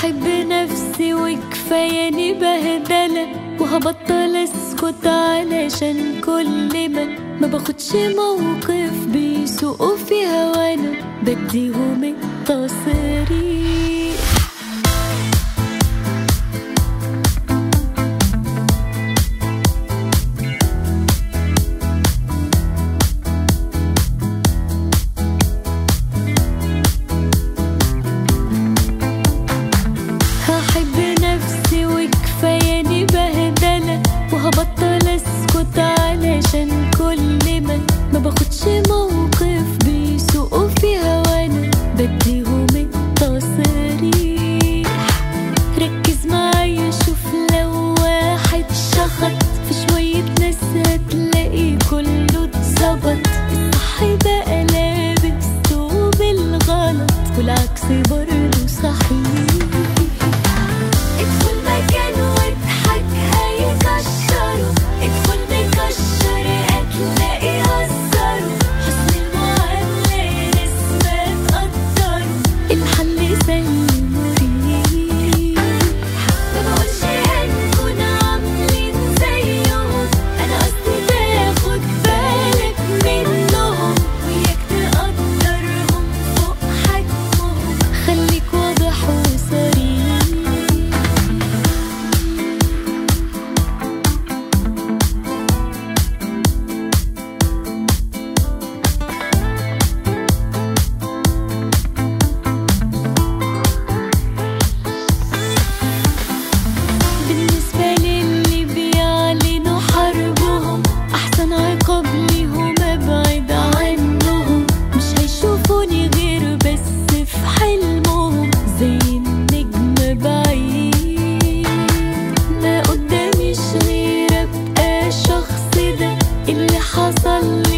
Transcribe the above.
هحب نفسي وكفاياني بهدلة وهبطل اسكت علشان كل ما ما باخدش موقف بيسوقوا في هوانا بديهم التصريح هحب نفسي وكفاياني بهدلة وهبطل اسكت علشان كل ما ما باخدش موقف بيسوقوا في هوانا بديهم التصريح ركز معايا شوف لو واحد شخط في شوية ناس هتلاقي كله اتظبط الصح بقى لابس ثوب الغلط والعكس برضه صحيح ادخل مكان واضحك هيكشروا ادخل مكشر هتلاقي هزروا حسن المعاملة ناس ما تقدروا الحل سهل مريح ما بقولش هنكون عاملين زيهم انا قصدي تاخد بالك منهم وياك تقدرهم فوق حجمهم خليك واضح وصريح بالنسبة للي بيعلنوا حربهم أحسن عقاب ليهم أبعد عنهم مش هيشوفوني غير بس في حلمهم زي النجم بعيد ما قداميش غير أبقى الشخص ده اللي حصل